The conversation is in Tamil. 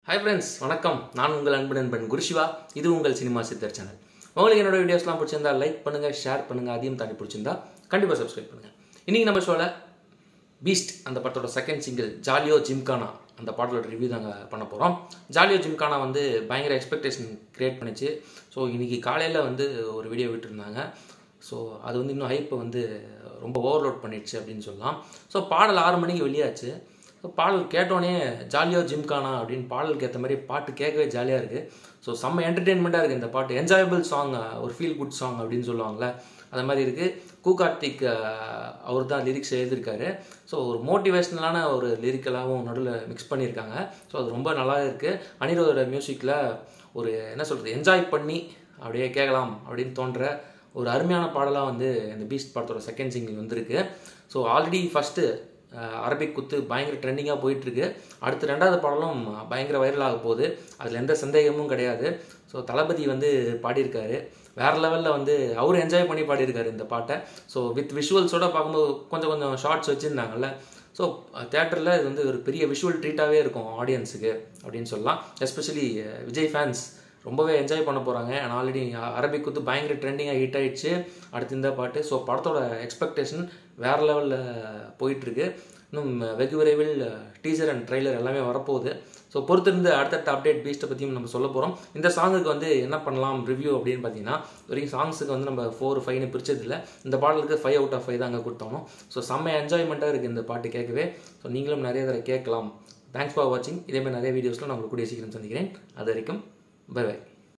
ஹாய் ஃப்ரெண்ட்ஸ் வணக்கம் நான் உங்கள் அன்பு நண்பன் குருஷிவா இது உங்கள் சினிமா சித்தர் சேனல் உங்களுக்கு என்னோட வீடியோஸ்லாம் பிடிச்சிருந்தா லைக் பண்ணுங்க ஷேர் பண்ணுங்க அதையும் தாண்டி பிடிச்சிருந்தா கண்டிப்பாக சப்ஸ்கிரைப் பண்ணுங்க இன்னைக்கு நம்ம ஷோவில் பீஸ்ட் அந்த படத்தோட செகண்ட் சிங்கிள் ஜாலியோ ஜிம்கானா அந்த பாட்டோட ரிவ்யூ தாங்க பண்ண போகிறோம் ஜாலியோ ஜிம்கானா வந்து பயங்கர எக்ஸ்பெக்டேஷன் க்ரியேட் பண்ணிச்சு ஸோ இன்னைக்கு காலையில் வந்து ஒரு வீடியோ விட்டுருந்தாங்க ஸோ அது வந்து இன்னும் ஹைப்பை வந்து ரொம்ப ஓவர்லோட் பண்ணிடுச்சு அப்படின்னு சொல்லலாம் ஸோ பாடல் ஆறு மணிக்கு வெளியாச்சு ஸோ பாடல் கேட்டோடனே ஜாலியோ ஜிம்கானா அப்படின்னு பாடலுக்கு ஏற்ற மாதிரி பாட்டு கேட்கவே ஜாலியாக இருக்குது ஸோ செம்ம என்டர்டெயின்மெண்ட்டாக இருக்குது இந்த பாட்டு என்ஜாயபிள் சாங் ஒரு ஃபீல் குட் சாங் அப்படின்னு சொல்லுவாங்கள்ல அந்த மாதிரி இருக்குது கு கார்த்திக் அவர் தான் லிரிக்ஸ் எழுதியிருக்காரு ஸோ ஒரு மோட்டிவேஷ்னலான ஒரு லிரிக்கலாகவும் நடுவில் மிக்ஸ் பண்ணியிருக்காங்க ஸோ அது ரொம்ப நல்லா இருக்குது அனிரோதோட மியூசிக்கில் ஒரு என்ன சொல்கிறது என்ஜாய் பண்ணி அப்படியே கேட்கலாம் அப்படின்னு தோன்ற ஒரு அருமையான பாடலாக வந்து இந்த பீஸ்ட் படத்தோட செகண்ட் சிங்கிள் வந்திருக்கு so already first Arabic Kuthu பயங்கர ட்ரெண்டிங்காக போயிட்டுருக்கு அடுத்து ரெண்டாவது பாடலும் பயங்கர வைரல் ஆக போகுது அதில் எந்த சந்தேகமும் கிடையாது ஸோ தளபதி வந்து பாடியிருக்காரு வேறு லெவலில் வந்து அவர் என்ஜாய் பண்ணி பாடியிருக்காரு இந்த பாட்டை ஸோ வித் விஷுவல்ஸோட பார்க்கும்போது கொஞ்சம் கொஞ்சம் ஷார்ட்ஸ் வச்சுருந்தாங்கல்ல ஸோ தேட்டரில் இது வந்து ஒரு பெரிய விஷுவல் ட்ரீட்டாகவே இருக்கும் ஆடியன்ஸுக்கு அப்படின்னு சொல்லலாம் எஸ்பெஷலி விஜய் ஃபேன்ஸ் ரொம்பவே என்ஜாய் பண்ண போகிறாங்க நான் ஆல்ரெடி அரபிக் குத்து பயங்கர ட்ரெண்டிங்காக ஹிட் ஆயிடுச்சு அடுத்து இந்த பாட்டு ஸோ படத்தோட எக்ஸ்பெக்டேஷன் வேறு லெவலில் போயிட்டுருக்கு இன்னும் வெகு விரைவில் டீசர் அண்ட் ட்ரெய்லர் எல்லாமே வரப்போகுது ஸோ பொறுத்திருந்து அடுத்தடுத்த அப்டேட் பீஸ்ட்டை பற்றியும் நம்ம சொல்ல போகிறோம் இந்த சாங்குக்கு வந்து என்ன பண்ணலாம் ரிவ்யூ அப்படின்னு பார்த்தீங்கன்னா வரைக்கும் சாங்ஸுக்கு வந்து நம்ம ஃபோர் ஃபைவ்னு பிரிச்சதில்ல இந்த பாடலுக்கு ஃபைவ் அவுட் ஆஃப் ஃபைவ் தான் அங்கே கொடுத்தோம் ஸோ செம்ம என்ஜாய்மெண்ட்டாக இருக்குது இந்த பாட்டு கேட்கவே ஸோ நீங்களும் நிறைய தடவை கேட்கலாம் தேங்க்ஸ் ஃபார் வாட்சிங் இதேமாதிரி நிறைய வீடியோஸில் நான் உங்களுக்கு கூடிய சீக்கிரம் சந்திக்கிறேன் அது வரைக்கும் பை பை